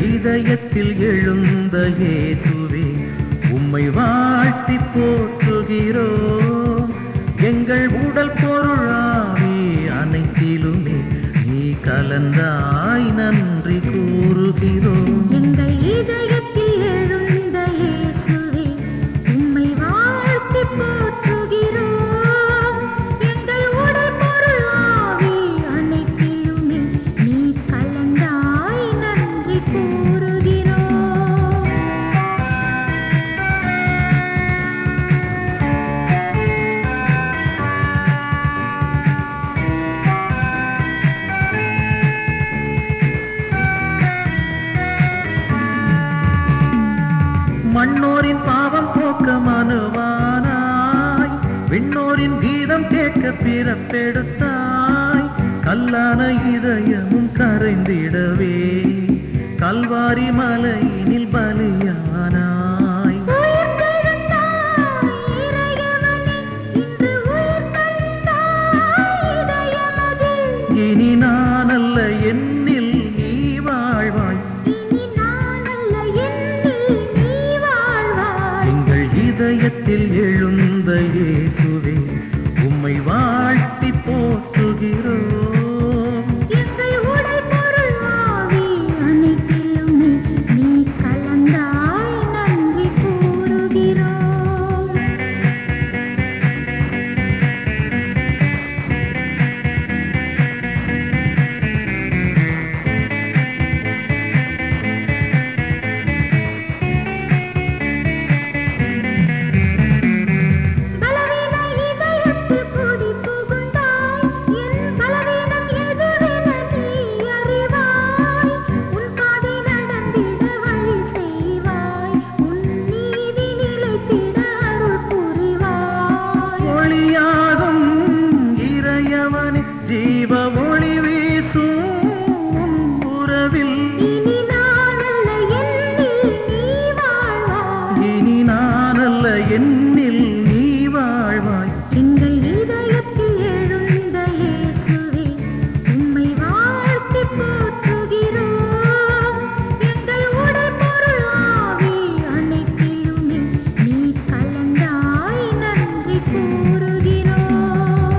இதயத்தில் எழுந்த இயேசுவே உம்மை வாழ்த்தி போற்றுகிறோம் எங்கள் உடல் பொருளாவி அனைத்திலுமே நீ கலந்தாய் நன்றி கூறுகிறோம் எங்கள் இதயத்தில் எழுந்த இயேசுவே உம்மை வாழ்த்தி போற்றுகிறோம் எங்கள் உடல் பொருள் ஆவி அனைத்திலுமே நீ கலந்தாய் நன்றி கூறுகிறோம் மண்ணோரின் பாவம் போக்க மனுவானாய் விண்ணோரின் கீதம் கேட்க பிறப்பெடுத்தாய் கல்லான இதயமும் கரைந்திடவே கல்வாரி மலையினில் பலியானாய் உயிர்த்தெழுந்தாய் இறையவனே இன்று உயிர்த்தெழுந்தாய் இதயமதில் இனி நான் அல்ல என்னில் நீ வாழ்வாய் இனி நான் அல்ல என்னில் நீ வாழ்வாய் எங்கள் இதயத்தில் எழுந்த இயேசுவே உம்மை வாழ்த்தி போற்றுகிறோம் எங்கள் உடல் பொருள் ஆவி அனைத்திலுமே நீ கலந்தாய் நன்றி கூறுகிறோம் பலவீன இதயத்தில் குடி புகுந்தாய் என் பலவீனம் எதுவென நீ அறிவாய் உன் பாதை நடந்திட வழி செய்வாய் உன் நீதி நிலைத்திட அருள் புரிவாய் ஒளியாகும் இறையவனே ஜீவ ஒளி வீசும் உன் உறவில் இனி நான் அல்ல என்னில் நீ வாழ்வாய் இனி நான் அல்ல என்னில் நீ வாழ்வாய் எங்கள் இதயத்தில் எழுந்த இயேசுவே உம்மை வாழ்த்தி போற்றுகிறோம் எங்கள் உடல் பொருள் ஆவி அனைத்திலுமே நீ கலந்தாய் நன்றி கூறுகிறோம்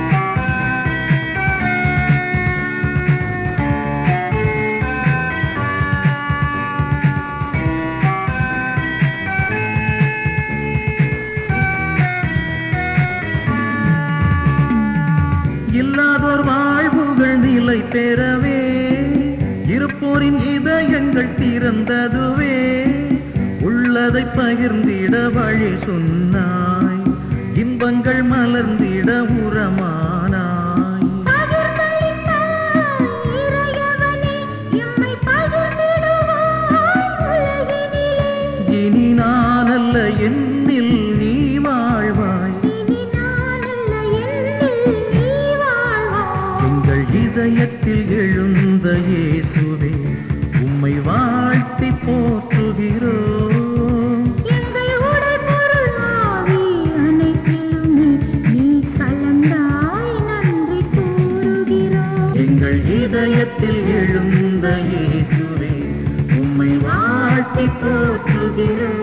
இல்லாதோர் வாழ்வுகள் நிலை பெறவே இருப்போரின் இதயங்கள் திறந்ததுவே உள்ளதை பகிர்ந்திட வழி சொன்னாய் இன்பங்கள் மலர்ந்திட உரமானாய் பகிர்ந்தளித்தாய் இறையவனே எம்மை பகிர்ந்திடுவாய் உலகினிலே இனி நான் அல்ல என்னில் நீ வாழ்வாய் இனி நான் அல்ல என்னில் நீ வாழ்வாய் எங்கள் இதயத்தில் எழுந்த இயேசுவே உம்மை வாழ்த்தி போற்றுகிறோம் எங்கள் உடல் பொருள் ஆவி அனைத்திலுமே நீ கலந்தாய் நன்றி கூறுகிறோம் எங்கள் இதயத்தில் எழுந்த இயேசுவே உம்மை வாழ்த்தி போற்றுகிறோம்